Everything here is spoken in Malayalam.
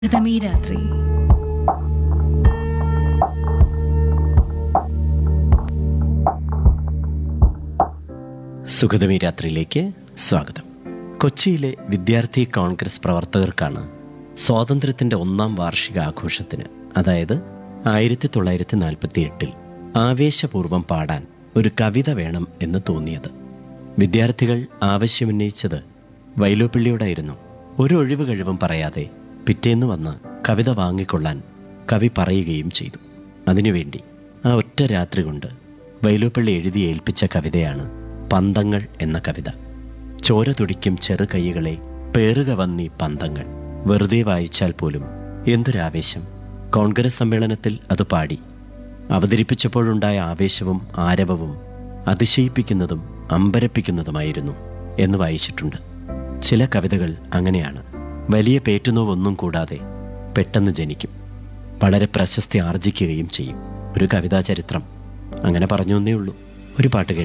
ഗതമീ രാത്രി സുഗതമി രാത്രിയിലേക്ക് സ്വാഗതം കൊച്ചിയിലെ വിദ്യാർത്ഥി കോൺഗ്രസ് പ്രവർത്തകർക്കാണ് സ്വാതന്ത്ര്യത്തിന്റെ ഒന്നാം വാർഷിക ആഘോഷത്തിന് അതായത് ആയിരത്തി തൊള്ളായിരത്തി നാൽപ്പത്തി എട്ടിൽ ആവേശപൂർവ്വം പാടാൻ ഒരു കവിത വേണം എന്ന് തോന്നിയത് വിദ്യാർത്ഥികൾ ആവശ്യമുന്നയിച്ചത് വൈലോപ്പിള്ളിയോടായിരുന്നു ഒരു ഒഴിവ് കഴിവും പറയാതെ പിറ്റേന്ന് വന്ന് കവിത വാങ്ങിക്കൊള്ളാൻ കവി പറയുകയും ചെയ്തു അതിനുവേണ്ടി ആ ഒറ്റ രാത്രി കൊണ്ട് വൈലോപ്പള്ളി എഴുതി ഏൽപ്പിച്ച കവിതയാണ് പന്തങ്ങൾ എന്ന കവിത ചോര തുടിക്കും ചെറു കൈകളെ പേറുക വന്നീ പന്തങ്ങൾ വെറുതെ വായിച്ചാൽ പോലും എന്തൊരാവേശം കോൺഗ്രസ് സമ്മേളനത്തിൽ അത് പാടി അവതരിപ്പിച്ചപ്പോഴുണ്ടായ ആവേശവും ആരവവും അതിശയിപ്പിക്കുന്നതും അമ്പരപ്പിക്കുന്നതുമായിരുന്നു എന്ന് വായിച്ചിട്ടുണ്ട് ചില കവിതകൾ അങ്ങനെയാണ് വലിയ പേറ്റുനോവൊന്നും കൂടാതെ പെട്ടെന്ന് ജനിക്കും വളരെ പ്രശസ്തി ആർജിക്കുകയും ചെയ്യും ഒരു കവിതാ ചരിത്രം അങ്ങനെ പറഞ്ഞു എന്നേ ഉള്ളൂ ഒരു പാട്ട് കേൾക്കാം